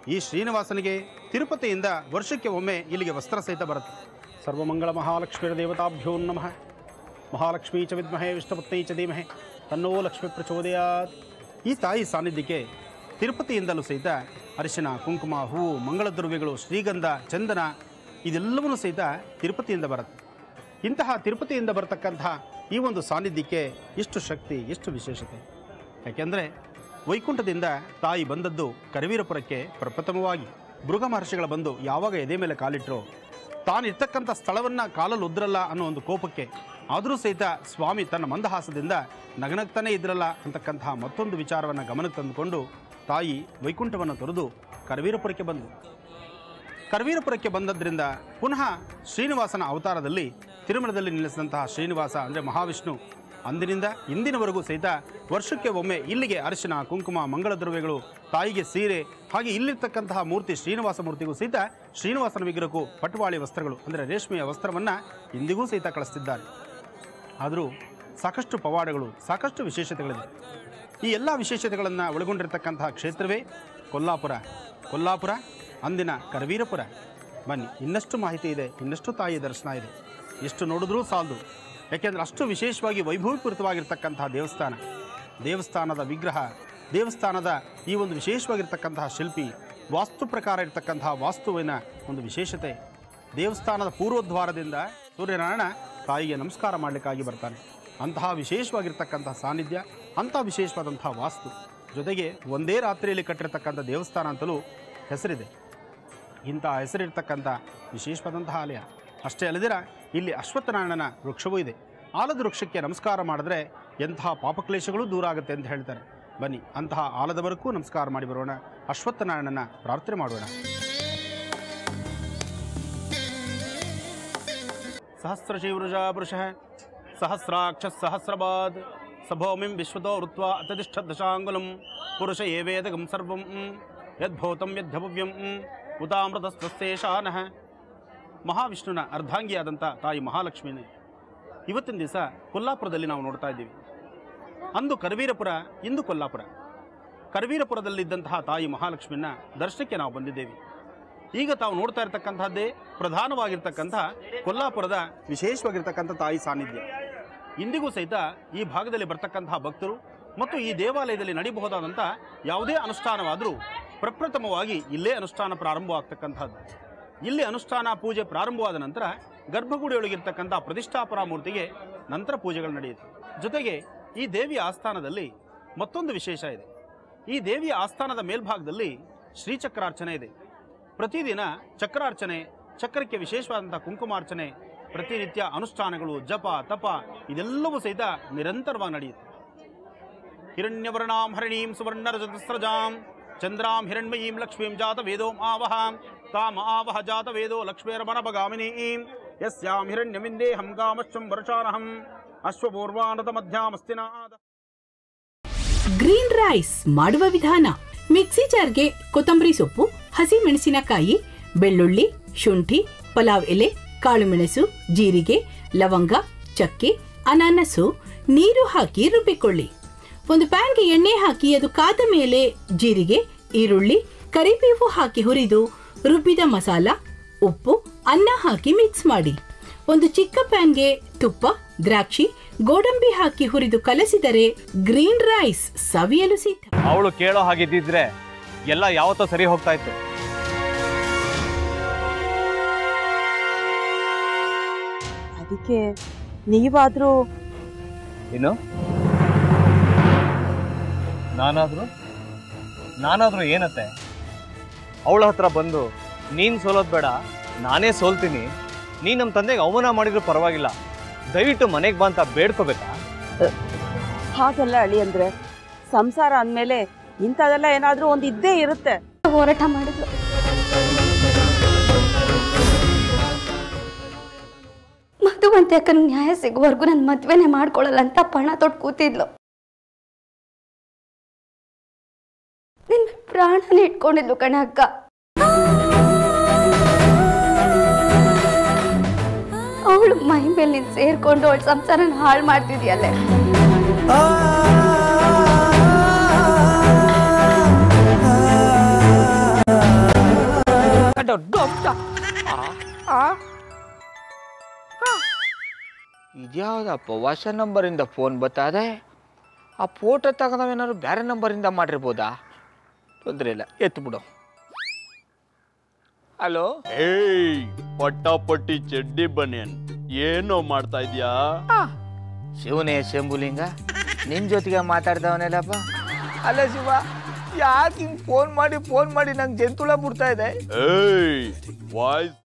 ಈ ಶ್ರೀನಿವಾಸನಿಗೆ ತಿರುಪತಿಯಿಂದ ವರ್ಷಕ್ಕೆ ಒಮ್ಮೆ ಇಲ್ಲಿಗೆ ವಸ್ತ್ರ ಸಹಿತ ಬರುತ್ತೆ ಸರ್ವಮಂಗಳ ಮಹಾಲಕ್ಷ್ಮೀರ ದೇವತಾಭ್ಯೋ ನಮಃ ಮಹಾಲಕ್ಷ್ಮೀ ಚ ವಿದ್ಮಹೆ ವಿಷ್ಣುಪತ್ನಿ ಚ ಧೀಮಹೆ ತನ್ನೋ ಲಕ್ಷ್ಮಿ ಪ್ರಚೋದಯಾತ್ ಈ ತಾಯಿ ಸಾನ್ನಿಧ್ಯಕ್ಕೆ ತಿರುಪತಿಯಿಂದಲೂ ಸಹಿತ ಅರಿಶಿನ ಕುಂಕುಮ ಹೂವು ಮಂಗಳ ದ್ರವ್ಯಗಳು ಶ್ರೀಗಂಧ ಚಂದನ ಇದೆಲ್ಲವನ್ನೂ ಸಹಿತ ತಿರುಪತಿಯಿಂದ ಬರುತ್ತೆ ಇಂತಹ ತಿರುಪತಿಯಿಂದ ಬರತಕ್ಕಂತಹ ಈ ಒಂದು ಸಾನ್ನಿಧ್ಯಕ್ಕೆ ಎಷ್ಟು ಶಕ್ತಿ ಎಷ್ಟು ವಿಶೇಷತೆ ಯಾಕೆಂದರೆ ವೈಕುಂಠದಿಂದ ತಾಯಿ ಬಂದದ್ದು ಕರವೀರಪುರಕ್ಕೆ ಪ್ರಪ್ರಥಮವಾಗಿ ಭೃಗ ಮಹರ್ಷಿಗಳ ಬಂದು ಯಾವಾಗ ಎದೆ ಮೇಲೆ ಕಾಲಿಟ್ಟರೋ ತಾನಿರ್ತಕ್ಕಂಥ ಸ್ಥಳವನ್ನು ಕಾಲಲ್ಲಿ ಉದ್ರಲ್ಲ ಅನ್ನೋ ಒಂದು ಕೋಪಕ್ಕೆ ಆದರೂ ಸಹಿತ ಸ್ವಾಮಿ ತನ್ನ ಮಂದಹಾಸದಿಂದ ನಗನಗ್ತಾನೇ ಇದ್ರಲ್ಲ ಅಂತಕ್ಕಂತಹ ಮತ್ತೊಂದು ವಿಚಾರವನ್ನು ಗಮನಕ್ಕೆ ತಂದುಕೊಂಡು ತಾಯಿ ವೈಕುಂಠವನ್ನು ತೊರೆದು ಕರವೀರಪುರಕ್ಕೆ ಬಂದು ಕರವೀರಪುರಕ್ಕೆ ಬಂದದ್ರಿಂದ ಪುನಃ ಶ್ರೀನಿವಾಸನ ಅವತಾರದಲ್ಲಿ ತಿರುಮಲದಲ್ಲಿ ನಿಲ್ಲಿಸಿದಂತಹ ಶ್ರೀನಿವಾಸ ಅಂದರೆ ಮಹಾವಿಷ್ಣು ಅಂದಿನಿಂದ ಇಂದಿನವರೆಗೂ ಸಹಿತ ವರ್ಷಕ್ಕೆ ಒಮ್ಮೆ ಇಲ್ಲಿಗೆ ಅರಿಶಿನ ಕುಂಕುಮ ಮಂಗಳ ದ್ರವ್ಯಗಳು ತಾಯಿಗೆ ಸೀರೆ ಹಾಗೆ ಇಲ್ಲಿರ್ತಕ್ಕಂತಹ ಮೂರ್ತಿ ಶ್ರೀನಿವಾಸ ಮೂರ್ತಿಗೂ ಸಹಿತ ಶ್ರೀನಿವಾಸನ ವಿಗ್ರಹಕ್ಕೂ ಪಟುವಾಳಿ ವಸ್ತ್ರಗಳು ಅಂದರೆ ರೇಷ್ಮೆಯ ವಸ್ತ್ರವನ್ನು ಇಂದಿಗೂ ಸಹಿತ ಕಳಿಸ್ತಿದ್ದಾರೆ ಆದರೂ ಸಾಕಷ್ಟು ಪವಾಡಗಳು ಸಾಕಷ್ಟು ವಿಶೇಷತೆಗಳಿದೆ ಈ ಎಲ್ಲ ವಿಶೇಷತೆಗಳನ್ನು ಒಳಗೊಂಡಿರತಕ್ಕಂತಹ ಕ್ಷೇತ್ರವೇ ಕೊಲ್ಲಾಪುರ ಕೊಲ್ಲಾಪುರ ಅಂದಿನ ಕರವೀರಪುರ ಬನ್ನಿ ಇನ್ನಷ್ಟು ಮಾಹಿತಿ ಇದೆ ಇನ್ನಷ್ಟು ತಾಯಿಯ ದರ್ಶನ ಇದೆ ಎಷ್ಟು ನೋಡಿದ್ರೂ ಸಾಲದು ಯಾಕೆಂದರೆ ಅಷ್ಟು ವಿಶೇಷವಾಗಿ ವೈಭವೀಕೃತವಾಗಿರ್ತಕ್ಕಂತಹ ದೇವಸ್ಥಾನ ದೇವಸ್ಥಾನದ ವಿಗ್ರಹ ದೇವಸ್ಥಾನದ ಈ ಒಂದು ವಿಶೇಷವಾಗಿರ್ತಕ್ಕಂತಹ ಶಿಲ್ಪಿ ವಾಸ್ತು ಪ್ರಕಾರ ಇರತಕ್ಕಂತಹ ವಾಸ್ತುವಿನ ಒಂದು ವಿಶೇಷತೆ ದೇವಸ್ಥಾನದ ಪೂರ್ವದ್ವಾರದಿಂದ ಸೂರ್ಯನಾರಾಯಣ ತಾಯಿಗೆ ನಮಸ್ಕಾರ ಮಾಡಲಿಕ್ಕಾಗಿ ಬರ್ತಾನೆ ಅಂತಹ ವಿಶೇಷವಾಗಿರ್ತಕ್ಕಂತಹ ಸಾನ್ನಿಧ್ಯ ಅಂಥ ವಿಶೇಷವಾದಂತಹ ವಾಸ್ತು ಜೊತೆಗೆ ಒಂದೇ ರಾತ್ರಿಯಲ್ಲಿ ಕಟ್ಟಿರ್ತಕ್ಕಂಥ ದೇವಸ್ಥಾನ ಅಂತಲೂ ಹೆಸರಿದೆ ಇಂಥ ಹೆಸರಿರ್ತಕ್ಕಂಥ ವಿಶೇಷವಾದಂತಹ ಆಲಯ ಅಷ್ಟೇ ಅಲ್ಲದಿರ ಇಲ್ಲಿ ಅಶ್ವತ್ಥನಾರಾಯಣನ ವೃಕ್ಷವೂ ಇದೆ ಆಲದ ವೃಕ್ಷಕ್ಕೆ ನಮಸ್ಕಾರ ಮಾಡಿದ್ರೆ ಎಂತಹ ಪಾಪಕ್ಲೇಶಗಳು ದೂರ ಆಗುತ್ತೆ ಅಂತ ಹೇಳ್ತಾರೆ ಬನ್ನಿ ಅಂತಹ ಆಲದವರೆಗೂ ನಮಸ್ಕಾರ ಮಾಡಿ ಬರೋಣ ಅಶ್ವತ್ಥನಾರಾಯಣನ ಪ್ರಾರ್ಥನೆ ಮಾಡೋಣ ಸಹಸ್ರಶೀವೃಜಾ ಪುರುಷಃ ಸಹಸ್ರಾಕ್ಷ ಸಹಸ್ರಪಾದ್ ಸಭೌಮಿಂ ವಿಶ್ವತೋ ವೃತ್ವಾ ಅತತಿಷ್ಠದಶಾಂಗುಲಂ ಪುರುಷ ಏವೇದಗಂ ಸರ್ವಂ ಯದ್ಭೂತಂ ಯದ್ಭವ್ಯಂ ಉತಾಮೃತಸ್ತೇಷಾನಃ ಮಹಾವಿಷ್ಣುನ ಅರ್ಧಾಂಗಿಯಾದಂಥ ತಾಯಿ ಮಹಾಲಕ್ಷ್ಮಿನೇ ಇವತ್ತಿನ ದಿವಸ ಕೊಲ್ಲಾಪುರದಲ್ಲಿ ನಾವು ನೋಡ್ತಾ ಇದ್ದೀವಿ ಅಂದು ಕರವೀರಪುರ ಇಂದು ಕೊಲ್ಲಾಪುರ ಕರವೀರಪುರದಲ್ಲಿದ್ದಂತಹ ತಾಯಿ ಮಹಾಲಕ್ಷ್ಮಿನ ದರ್ಶನಕ್ಕೆ ನಾವು ಬಂದಿದ್ದೇವೆ ಈಗ ತಾವು ನೋಡ್ತಾ ಇರತಕ್ಕಂಥದ್ದೇ ಪ್ರಧಾನವಾಗಿರ್ತಕ್ಕಂತಹ ಕೊಲ್ಲಾಪುರದ ವಿಶೇಷವಾಗಿರ್ತಕ್ಕಂಥ ತಾಯಿ ಸಾನ್ನಿಧ್ಯ ಇಂದಿಗೂ ಸಹಿತ ಈ ಭಾಗದಲ್ಲಿ ಬರ್ತಕ್ಕಂತಹ ಭಕ್ತರು ಮತ್ತು ಈ ದೇವಾಲಯದಲ್ಲಿ ನಡೀಬಹುದಾದಂಥ ಯಾವುದೇ ಅನುಷ್ಠಾನವಾದರೂ ಪ್ರಪ್ರಥಮವಾಗಿ ಇಲ್ಲೇ ಅನುಷ್ಠಾನ ಪ್ರಾರಂಭವಾಗ್ತಕ್ಕಂಥದ್ದು ಇಲ್ಲಿ ಅನುಷ್ಠಾನ ಪೂಜೆ ಪ್ರಾರಂಭವಾದ ನಂತರ ಗರ್ಭಗುಡಿಯೊಳಗಿರ್ತಕ್ಕಂಥ ಪ್ರತಿಷ್ಠಾಪನ ಮೂರ್ತಿಗೆ ನಂತರ ಪೂಜೆಗಳು ನಡೆಯುತ್ತೆ ಜೊತೆಗೆ ಈ ದೇವಿಯ ಆಸ್ಥಾನದಲ್ಲಿ ಮತ್ತೊಂದು ವಿಶೇಷ ಇದೆ ಈ ದೇವಿಯ ಆಸ್ಥಾನದ ಮೇಲ್ಭಾಗದಲ್ಲಿ ಶ್ರೀಚಕ್ರಾರ್ಚನೆ ಇದೆ ಪ್ರತಿದಿನ ಚಕ್ರಾರ್ಚನೆ ಚಕ್ರಕ್ಕೆ ವಿಶೇಷವಾದಂಥ ಕುಂಕುಮಾರ್ಚನೆ ಪ್ರತಿನಿತ್ಯ ಅನುಷ್ಠಾನಗಳು ಜಪ ತಪ ಇದೆಲ್ಲವೂ ಸಹಿತ ನಿರಂತರವಾಗಿ ನಡೆಯುತ್ತೆ ಹಿರಣ್ಯವರ್ಣಾಂ ಹರಿಣೀಂ ಸುವರ್ಣರಜತಸ್ರಜಾಂ ಚಂದ್ರಾಂ ಹಿರಣ್ಮಯೀಂ ಲಕ್ಷ್ಮೀಂ ಜಾತ ವೇದೋಂ ಆವಹಾಂ ತಾಮ ಆವಹ ಜಾತ ವೇದೋ ಲಕ್ಷ್ಮೇರಮನಪಗಾಮಿನೀಂ ಯಸ್ಯಾಂ ಹಿರಣ್ಯಮಿಂದೇಹಂ ಕಾಮಶ್ಚಂ ವರ್ಷಾನಹಂ ಅಶ್ವಪೂರ್ವಾನತ ಮಧ್ಯಾಮಸ್ತಿನಾದ ಗ್ರೀನ್ ರೈಸ್ ಮಾಡುವ ವಿಧಾನ ಮಿಕ್ಸಿ ಜಾರ್ಗೆ ಕೊತ್ತಂಬರಿ ಸೊಪ್ಪು ಹಸಿ ಮೆಣಸಿನಕಾಯಿ ಬೆಳ್ಳುಳ್ಳಿ ಶುಂಠಿ ಪಲಾವ್ ಎಲೆ ಕಾಳುಮೆಣಸು ಜೀರಿಗೆ ಲವಂಗ ಚಕ್ಕೆ ಅನಾನಸು ನೀರು ಹಾಕಿ ರುಬ್ಬಿಕೊಳ್ಳಿ ಒಂದು ಪ್ಯಾನ್ಗೆ ಎಣ್ಣೆ ಹಾಕಿ ಅದು ಕಾದ ಮೇಲೆ ಜೀರಿಗೆ ಈರುಳ್ಳಿ ಕರಿಬೇವು ಹಾಕಿ ಹುರಿದು ರುಬ್ಬಿದ ಮಸಾಲ ಉಪ್ಪು ಅನ್ನ ಹಾಕಿ ಮಿಕ್ಸ್ ಮಾಡಿ ಒಂದು ಚಿಕ್ಕ ಪ್ಯಾನ್ಗೆ ತುಪ್ಪ ದ್ರಾಕ್ಷಿ ಗೋಡಂಬಿ ಹಾಕಿ ಹುರಿದು ಕಲಸಿದರೆ ಗ್ರೀನ್ ರೈಸ್ ಸವಿಯಲು ಸಿದ್ಧ ಅವಳು ಕೇಳೋ ಹಾಗಿದ್ದಿದ್ರೆ ಎಲ್ಲ ಯಾವತ್ತೋ ಸರಿ ಹೋಗ್ತಾ ಇತ್ತು ಅದಕ್ಕೆ ನೀವಾದ್ರೂ ಏನು ನಾನಾದ್ರೂ ನಾನಾದ್ರೂ ಏನತ್ತೆ ಅವಳ ಹತ್ರ ಬಂದು ನೀನು ಸೋಲೋದು ಬೇಡ ನಾನೇ ಸೋಲ್ತೀನಿ ನೀನು ನಮ್ಮ ತಂದೆಗೆ ಅವಮಾನ ಮಾಡಿದ್ರು ಪರವಾಗಿಲ್ಲ ದಯವಿಟ್ಟು ಮನೆಗೆ ಬಾ ಅಂತ ಬೇಡ್ಕೋಬೇಕಾ ಹಾಗಲ್ಲ ಅಳಿ ಅಂದ್ರೆ ಸಂಸಾರ ಅಂದ್ಮೇಲೆ ಇಂಥದೆಲ್ಲ ಏನಾದ್ರೂ ಒಂದ್ ಇದ್ದೇ ಇರುತ್ತೆ ಹೋರಾಟ ಮಾಡಿದ್ಲು ಮಧುವಂತೆ ಅಕ್ಕನ ನ್ಯಾಯ ಸಿಗುವವರೆಗೂ ನನ್ನ ಮದ್ವೆನೆ ಮಾಡ್ಕೊಳ್ಳಲ್ಲ ಅಂತ ಪಣ ತೊಟ್ಟು ಕೂತಿದ್ಲು ನಿನ್ ಪ್ರಾಣನ ಇಟ್ಕೊಂಡಿದ್ಲು ಕಣೆ ಅಕ್ಕ ಅವಳು ಮೈ ಮೇಲೆ ನೀನ್ ಸೇರ್ಕೊಂಡು ಅವಳ ಸಂಸಾರನ ಹಾಳು ಮಾಡ್ತಿದ್ಯಲ್ಲೇ ಆ ದೊಡ್ಡ ಅಂಶ ಇದ್ಯಾವುದಪ್ಪ ಹೊಸ ನಂಬರಿಂದ ಫೋನ್ ಬತ್ತದೆ ಆ ಫೋಟೋ ತಗೊಂಡವೇನಾದ್ರು ಬೇರೆ ನಂಬರಿಂದ ಮಾಡಿರ್ಬೋದಾ ತೊಂದರೆ ಇಲ್ಲ ಎತ್ತು ಬಿಡು ಹಲೋ ಏಯ್ ಪಟ್ಟಾಪಟ್ಟಿ ಚಡ್ಡಿ ಬನಿಯನ್ ಏನೋ ಮಾಡ್ತಾ ಇದ್ಯಾ ಶಿವನೇ ಶಂಭುಲಿಂಗ ನಿನ್ ಜೊತೆಗೆ ಮಾತಾಡ್ದವನೆಲ್ಲಪ್ಪ ಅಲ್ಲ ಶಿವ ಯಾಕೆ ಹಿಂಗ್ ಫೋನ್ ಮಾಡಿ ಫೋನ್ ಮಾಡಿ ನಂಗೆ ಜಂತುಳ ಬಿಡ್ತಾ ಇದೆ ಏಯ್ ವಾಯ್ಸ್